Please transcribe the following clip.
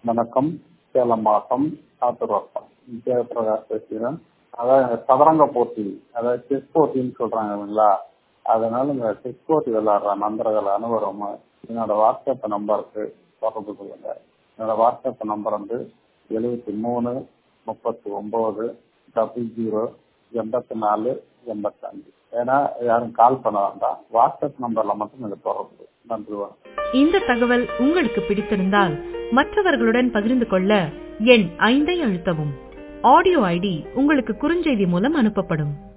வணக்கம் சேலம் மாவட்டம் சாத்தூர் வட்டம் ஜெயபிரகாஷ் பேசுகிறேன் அதாவது சதுரங்க போட்டி அதாவது செஸ் போட்டின்னு சொல்றாங்க இல்லைங்களா அதனால இந்த செஸ் போட்டி விளையாடுற நண்பர்கள் அனைவரும் என்னோட வாட்ஸ்அப் நம்பருக்கு தொடர்பு கொள்ளுங்க என்னோட வாட்ஸ்அப் நம்பர் வந்து எழுபத்தி மூணு முப்பத்தி ஒன்பது டபுள் ஜீரோ எண்பத்தி நாலு எண்பத்தஞ்சு ஏன்னா யாரும் கால் பண்ண வேண்டாம் வாட்ஸ்அப் நம்பர்ல மட்டும் நீங்க தொடர்பு நன்றி வணக்கம் இந்த தகவல் உங்களுக்கு பிடித்திருந்தால் மற்றவர்களுடன் பகிர்ந்து கொள்ள எண் ஐந்தை அழுத்தவும் ஆடியோ ஐடி உங்களுக்கு குறுஞ்செய்தி மூலம் அனுப்பப்படும்